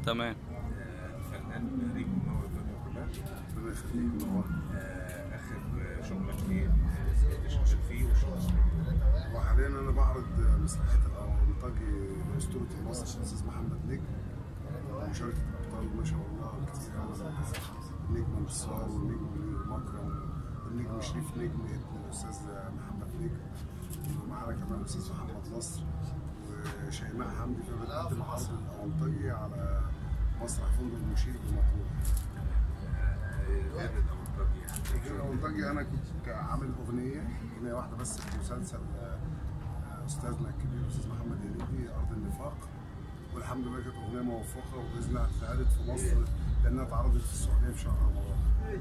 تمام آه، الفنان ريم منور الدنيا كلها ربنا يخليك نور آه، اخر شغلك ايه آه، اللي شغال فيه وشغلك وحاليا انا بعرض مسرحيه الانطاجي لاسطوره مصر الاستاذ محمد نجم ومشاركه ابطال ما شاء الله كتير قوي النجم انتصار والنجم مكرم والنجم شريف نجم ابن الاستاذ محمد نجم ومعانا كمان الاستاذ محمد نصر وشيماء حمدي فبنقدم عرض الانطاجي على مسرح فندق المشير بمطروح غير الأونطاجي يعني غير الانطاجي انا كنت عامل اغنيه اغنيه واحده بس في مسلسل آه، آه، استاذنا الكبير الاستاذ محمد هنيدي ارض النفاق والحمد لله كانت اغنيه موفقه وباذن الله هتتعرض في مصر لانها اتعرضت في السعوديه في شهر رمضان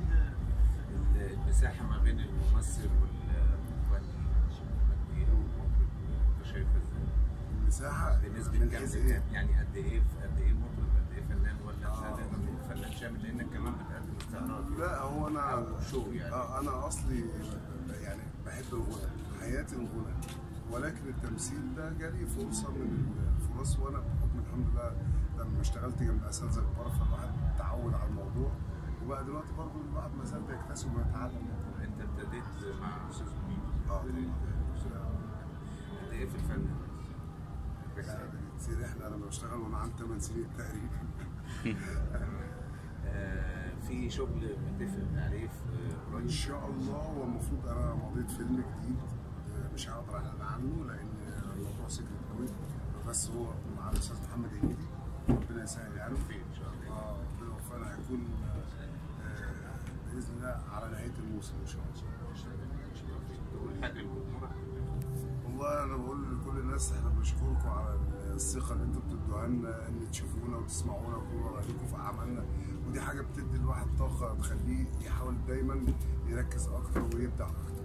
ال- المساحة ما بين الممثل والمغني قد ايه والمطرب انت شايفها ازاي؟ المساحه بنسبة من كام حيث لكام؟ ايه؟ يعني قد ايه قد ايه مطرب قد ايه فنان ولا آه. فنان شامل لانك كمان بتقدم استعراض لا هو انا شو يعني. آه انا اصلي يعني بحب الغنى حياتي الغنى ولكن التمثيل ده جالي فرصه من الفرص وانا بحكم الحمد لله لما اشتغلت جنب اساتذه كبار فالواحد تعود على الموضوع وبقى دلوقتي برضه الواحد ما زال بيكتسب ويتعلم انت ابتديت مع استاذ مين؟ آه. ابتديت قد ايه في الفن؟ يعني كتير احنا لما بشتغل وانا عندي 8 سنين تقريبا آه، في شغل متفق عليه في ان قريب شاء الله هو المفروض انا مضيت فيلم جديد آه، مش هقدر اعلن عنه لان الموضوع سكرت قوي بس هو مع الاستاذ محمد هنيدي ربنا يسهل يعني في ان شاء الله اه ربنا يوفقنا هيكون آه، باذن الله على نهايه الموسم ان شاء الله تقول حاجه للجمهور والله انا بقول لكل الناس احنا بنشكركم على الثقه اللي انتوا بتدوها لنا ان تشوفونا وتسمعونا وتقولوا رايكم في اعمالنا ودي حاجه بتدي الواحد طاقه تخليه يحاول دايما يركز اكتر ويبدع اكتر